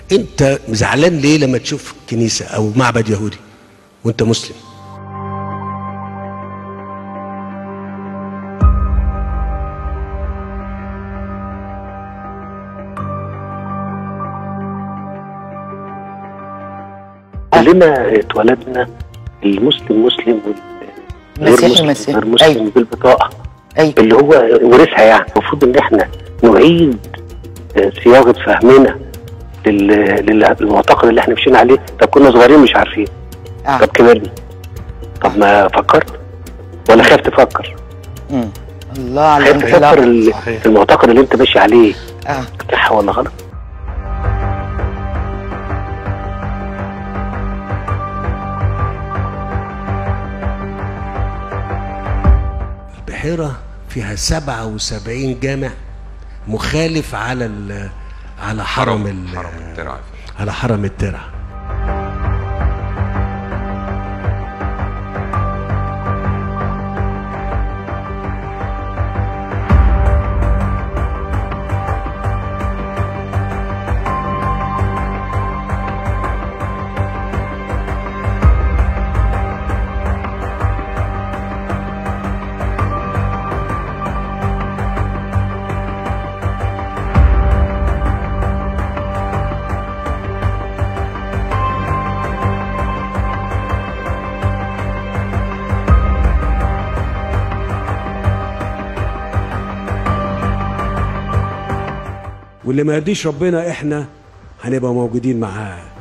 انت زعلان ليه لما تشوف كنيسه او معبد يهودي وانت مسلم كلنا اتولدنا المسلم مسلم والغير مسيحي مسلم مسيحي. غير مسلم أيوة. بالبطاقه ايوه اللي هو ورثها يعني المفروض ان احنا نعيد آه، صياغه فهمنا لل- لل- للمعتقد اللي احنا مشينا عليه طب كنا صغيرين مش عارفين اه طب كبرنا طب ما فكرت ولا خايف تفكر مم. الله على خايف تفكر الانطلاق ال- صحيح. المعتقد اللي انت ماشي عليه اه صح ولا غلط البحيره فيها 77 جامع مخالف على ال- على حرم ال- حرم الترعه على حرم الترع واللي ما يرضيش ربنا احنا هنبقى موجودين معاه